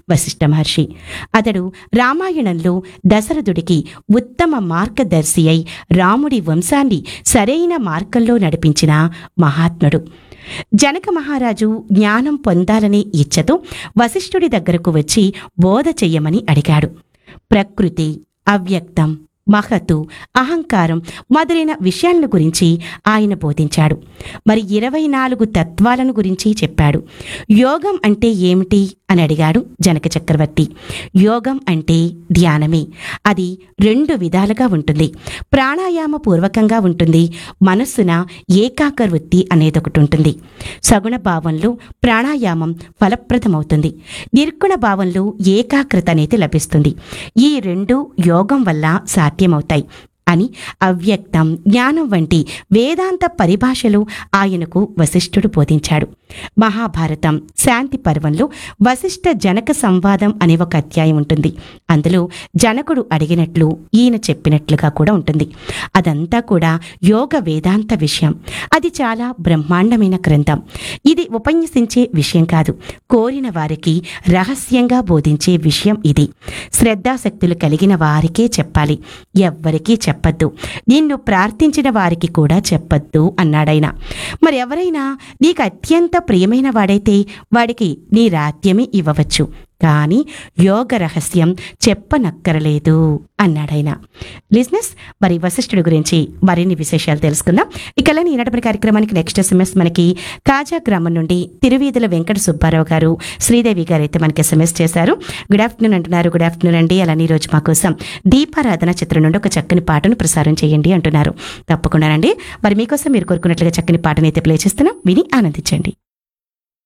వశిష్ఠ మహర్షి అతడు రామాయణంలో దశరథుడికి ఉత్తమ మార్గదర్శి అయి రాముడి వంశాన్ని సరైన మార్గంలో నడిపించిన మహాత్ముడు జనక మహారాజు జ్ఞానం పొందాలనే ఇచ్చతో వశిష్ఠుడి దగ్గరకు వచ్చి బోధ చెయ్యమని అడిగాడు ప్రకృతి అవ్యక్తం మహత్తు అహంకారం మొదలైన విషయాలను గురించి ఆయన బోధించాడు మరి ఇరవై నాలుగు తత్వాలను గురించి చెప్పాడు యోగం అంటే ఏమిటి అని అడిగాడు జనక చక్రవర్తి యోగం అంటే ధ్యానమే అది రెండు విధాలుగా ఉంటుంది ప్రాణాయామ పూర్వకంగా ఉంటుంది మనస్సున ఏకాగ్ర వృత్తి అనేది ఒకటి ఉంటుంది సగుణ భావంలో ప్రాణాయామం ఫలప్రదమవుతుంది నిర్గుణ భావంలో ఏకాగ్రత అనేది లభిస్తుంది ఈ రెండు యోగం వల్ల సాధ్యమవుతాయి అని అవ్యక్తం జ్ఞానం వంటి వేదాంత పరిభాషలు ఆయనకు వశిష్ఠుడు బోధించాడు మహాభారతం శాంతి పర్వంలో వశిష్ఠ జనక సంవాదం అనే ఒక అధ్యాయం ఉంటుంది అందులో జనకుడు అడిగినట్లు ఈయన చెప్పినట్లుగా కూడా ఉంటుంది అదంతా కూడా యోగ వేదాంత విషయం అది చాలా బ్రహ్మాండమైన గ్రంథం ఇది ఉపన్యసించే విషయం కాదు కోరిన వారికి రహస్యంగా బోధించే విషయం ఇది శ్రద్ధాశక్తులు కలిగిన వారికే చెప్పాలి ఎవ్వరికీ చెప్పద్దు నిన్ను ప్రార్థించిన వారికి కూడా చెప్పద్దు అన్నాడైన మరి ఎవరైనా నీకు అత్యంత ప్రియమైన వాడైతే వాడికి నీ రాత్యమే ఇవ్వవచ్చు కానీ యోగ రహస్యం చెప్పనక్కరలేదు అన్నాడైన లిజినెస్ మరి వశిష్ఠుడి గురించి మరిన్ని విశేషాలు తెలుసుకుందాం ఇక ఈనాటి కార్యక్రమానికి నెక్స్ట్ ఎస్ఎంఎస్ మనకి కాజా గ్రామం నుండి తిరువీధుల వెంకట సుబ్బారావు గారు శ్రీదేవి గారు అయితే మనకి ఎస్ఎంఎస్ చేశారు గుడ్ ఆఫ్టర్నూన్ అంటున్నారు గుడ్ ఆఫ్టర్నూన్ అండి అలానే ఈ రోజు మా కోసం దీపారాధన చిత్రం నుండి ఒక చక్కని పాటను ప్రసారం చేయండి అంటున్నారు తప్పకుండానండి మరి మీకోసం మీరు కోరుకున్నట్లుగా చక్కని పాటనైతే ప్లే చేస్తున్నాం విని ఆనందించండి